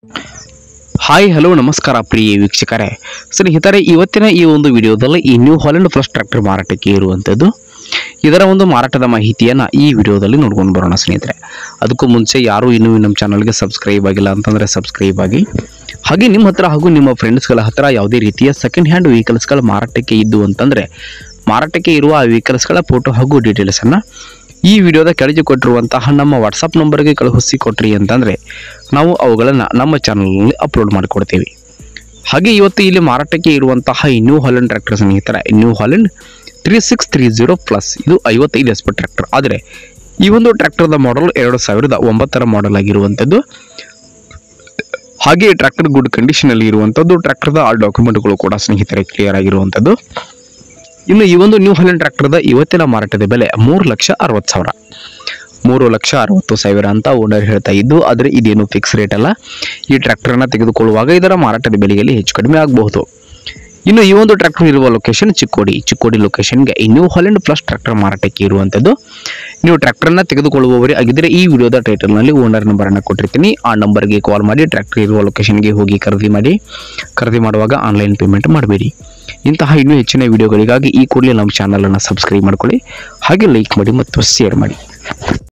hi hello ನಮಸ್ಕಾರ ಪ್ರಿಯ ವೀಕ್ಷಕರೇ ಸ್ನೇಹಿತರೆ ಇವತ್ತಿನ ಈ ಒಂದು ವಿಡಿಯೋದಲ್ಲಿ ಈ ನ್ಯೂ ಹಾಲೆಂಡ್ ಪ್ಲಸ್ ಟ್ರ್ಯಾಕ್ಟರ್ ಮಾರಾಟಕ್ಕೆ ಇರುವಂಥದ್ದು ಇದರ ಒಂದು ಮಾರಾಟದ ಮಾಹಿತಿಯನ್ನು ಈ ವಿಡಿಯೋದಲ್ಲಿ ನೋಡ್ಕೊಂಡು ಬರೋಣ ಸ್ನೇಹಿತರೆ ಅದಕ್ಕೂ ಮುಂಚೆ ಯಾರು ಇನ್ನೂ ನಮ್ಮ ಚಾನಲ್ಗೆ ಸಬ್ಸ್ಕ್ರೈಬ್ ಆಗಿಲ್ಲ ಅಂತಂದರೆ ಸಬ್ಸ್ಕ್ರೈಬ್ ಆಗಿ ಹಾಗೆ ನಿಮ್ಮ ಹತ್ರ ಹಾಗೂ ನಿಮ್ಮ ಫ್ರೆಂಡ್ಸ್ಗಳ ಹತ್ರ ಯಾವುದೇ ರೀತಿಯ ಸೆಕೆಂಡ್ ಹ್ಯಾಂಡ್ ವೆಹಿಕಲ್ಸ್ಗಳ ಮಾರಾಟಕ್ಕೆ ಇದ್ದು ಅಂತಂದರೆ ಮಾರಾಟಕ್ಕೆ ಇರುವ ಆ ವೆಹಿಕಲ್ಸ್ಗಳ ಫೋಟೋ ಹಾಗೂ ಡೀಟೇಲ್ಸನ್ನು ಈ ವಿಡಿಯೋದ ಕೆಳಗೆ ಕೊಟ್ಟಿರುವಂತಹ ನಮ್ಮ ವಾಟ್ಸಪ್ ನಂಬರ್ಗೆ ಕಳುಹಿಸಿ ಕೊಟ್ರಿ ಅಂತಂದರೆ ನಾವು ಅವುಗಳನ್ನು ನಮ್ಮ ಚಾನಲ್ನಲ್ಲಿ ಅಪ್ಲೋಡ್ ಮಾಡಿಕೊಡ್ತೀವಿ ಹಾಗೆ ಇವತ್ತು ಇಲ್ಲಿ ಮಾರಾಟಕ್ಕೆ ಇರುವಂತಹ ಈ ನ್ಯೂ ಹಾಲೆಂಡ್ ಟ್ರ್ಯಾಕ್ಟರ್ ಸ್ನೇಹಿತರ New Holland three six three zero plus ಇದು ಐವತ್ತೈದು ಎಸ್ ಪಿ ಟ್ರ್ಯಾಕ್ಟರ್ ಆದರೆ ಈ ಒಂದು ಟ್ರ್ಯಾಕ್ಟರ್ದ ಮಾಡಲ್ ಎರಡು ಸಾವಿರದ ಒಂಬತ್ತರ ಮಾಡಲ್ ಆಗಿರುವಂಥದ್ದು ಹಾಗೆ ಟ್ರ್ಯಾಕ್ಟರ್ ಗುಡ್ ಕಂಡೀಷನಲ್ಲಿ ಇರುವಂಥದ್ದು ಟ್ರ್ಯಾಕ್ಟರ್ದ ಆ ಡಾಕ್ಯುಮೆಂಟ್ಗಳು ಕೂಡ ಸ್ನೇಹಿತರೆ ಕ್ಲಿಯರ್ ಆಗಿರುವಂಥದ್ದು ಇನ್ನು ಈ ಒಂದು ನ್ಯೂ ಹಾಲೆಂಡ್ ಟ್ರ್ಯಾಕ್ಟರ್ದ ಇವತ್ತಿನ ಮಾರಾಟದ ಬೆಲೆ ಮೂರು ಲಕ್ಷ ಅರವತ್ತು ಸಾವಿರ ಮೂರು ಲಕ್ಷ ಅರವತ್ತು ಸಾವಿರ ಅಂತ ಓನರ್ ಹೇಳ್ತಾ ಇದ್ದು ಆದರೆ ಇದೇನು ಫಿಕ್ಸ್ ರೇಟ್ ಅಲ್ಲ ಈ ಟ್ರ್ಯಾಕ್ಟರ್ನ ತೆಗೆದುಕೊಳ್ಳುವಾಗ ಇದರ ಮಾರಾಟದ ಬೆಲೆಯಲ್ಲಿ ಹೆಚ್ಚು ಕಡಿಮೆ ಆಗಬಹುದು ಇನ್ನು ಈ ಒಂದು ಟ್ರ್ಯಾಕ್ಟರ್ ಇರುವ ಲೊಕೇಶನ್ ಚಿಕ್ಕೋಡಿ ಚಿಕ್ಕೋಡಿ ಲೊಕೇಶನ್ಗೆ ಈ ನ್ಯೂ ಹಾಲೆಂಡ್ ಪ್ಲಸ್ ಟ್ರ್ಯಾಕ್ಟರ್ ಮಾರಾಟಕ್ಕೆ ಇರುವಂಥದ್ದು ನೀವು ಟ್ರ್ಯಾಕ್ಟರ್ನ ತೆಗೆದುಕೊಳ್ಳುವವರೇ ಆಗಿದ್ದರೆ ಈ ವಿಡಿಯೋದ ಟೈಟಲ್ನಲ್ಲಿ ಓನರ್ ನಂಬರನ್ನು ಕೊಟ್ಟಿರ್ತೀನಿ ಆ ನಂಬರ್ಗೆ ಕಾಲ್ ಮಾಡಿ ಟ್ರ್ಯಾಕ್ಟರ್ ಇರುವ ಲೊಕೇಶನ್ಗೆ ಹೋಗಿ ಖರೀದಿ ಮಾಡಿ ಖರೀದಿ ಮಾಡುವಾಗ ಆನ್ಲೈನ್ ಪೇಮೆಂಟ್ ಮಾಡಬೇಡಿ ಇಂತಹ ಇನ್ನೂ ಹೆಚ್ಚಿನ ವಿಡಿಯೋಗಳಿಗಾಗಿ ಈ ಕೂಡಲೇ ನಮ್ಮ ಚಾನಲನ್ನು ಸಬ್ಸ್ಕ್ರೈಬ್ ಮಾಡ್ಕೊಳ್ಳಿ ಹಾಗೆ ಲೈಕ್ ಮಾಡಿ ಮತ್ತು ಶೇರ್ ಮಾಡಿ